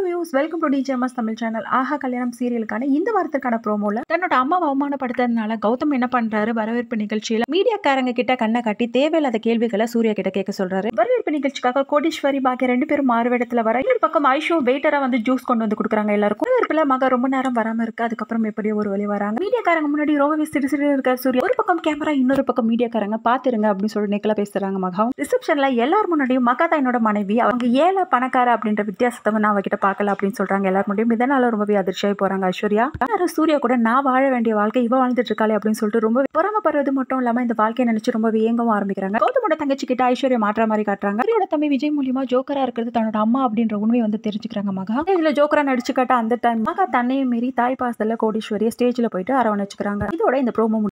views welcome to DJMS Tamil channel Aaha Kalyanam சீரியலுக்கான இந்த வாரத்துக்கான ப்ரோமோல தன்னோட அம்மாவை அவமானப்படுத்ததுனால கௌதம் என்ன பண்றாரு வரவேற்பு நிகழ்ச்சியில மீடியாக்காரங்க கிட்ட கண்ணை காட்டி தேவையில்லாத கேள்விகளை சூர்யா கிட்ட கேட்க சொல்றாரு வரவேற்பு நிகழ்ச்சிக்காக கோடீஸ்வரி பாக்கிய ரெண்டு பேரும் மாறுவேடத்துல வர இன்னொரு பக்கம் ஐஷோ வெயிட்டரா வந்து ஜூஸ் கொண்டு வந்து கொடுக்குறாங்க எல்லாருக்கும் வரவேற்புல மக ரொம்ப நேரம் வராம இருக்கு அதுக்கப்புறம் எப்படியோ ஒரு வழி வராங்க மீடியாக்காரங்க முன்னாடி ரொம்பவே சிறு சிறு இருக்க சூர்யா ஒரு பக்கம் கேமரா இன்னொரு பக்கம் மீடியாக்காரங்க பாத்துருங்க அப்படின்னு சொல்லி நெக்கலா பேசுறாங்க மகாவும் ரிசப்ஷன்ல எல்லார் முன்னாடியும் மகா தான் என்னோட மனைவி அவங்க ஏழை பணக்கார அப்படின்ற வித்தியாசத்தை வந்து நான் அவகிட்ட பார்க்கல அப்படின்னு சொல்றாங்க எல்லார் முன்னாடியும் இதனால ரொம்பவே அதிர்ச்சியாகி போறாங்க ஐஸ்வர்யா யாரும் சூர்யா கூட நான் வாழ வேண்டிய வாழ்க்கை இவ வாழ்ந்துட்டு இருக்காளே அப்படின்னு சொல்லிட்டு ரொம்ப பொறாமப்படுறது மட்டும் இல்லாம இந்த வாழ்க்கையை நினைச்சு ரொம்ப ஏங்கவும் ஆரம்பிக்கிறாங்க கௌதமோட தங்கச்சி கிட்ட ஐஸ்வர்யா மாற்ற மாதிரி காட்டுறாங்க சூரியோட தம்பி விஜய் மூலியமா ஜோக்கரா இருக்கிறது தன்னோட அம்மா அப்படின்ற உண்மையை வந்து தெரிஞ்சுக்கிறாங்க மகா இதுல ஜோக்கரா நடிச்சு காட்ட அந்த டைம் மகா தன்னையும் மீறி தாய் பாசத்துல கோடீஸ்வரியை ஸ்டேஜ்ல போயிட்டு அரவணைச்சுக்கிறாங்க இதோட இந்த ப்ரோமோ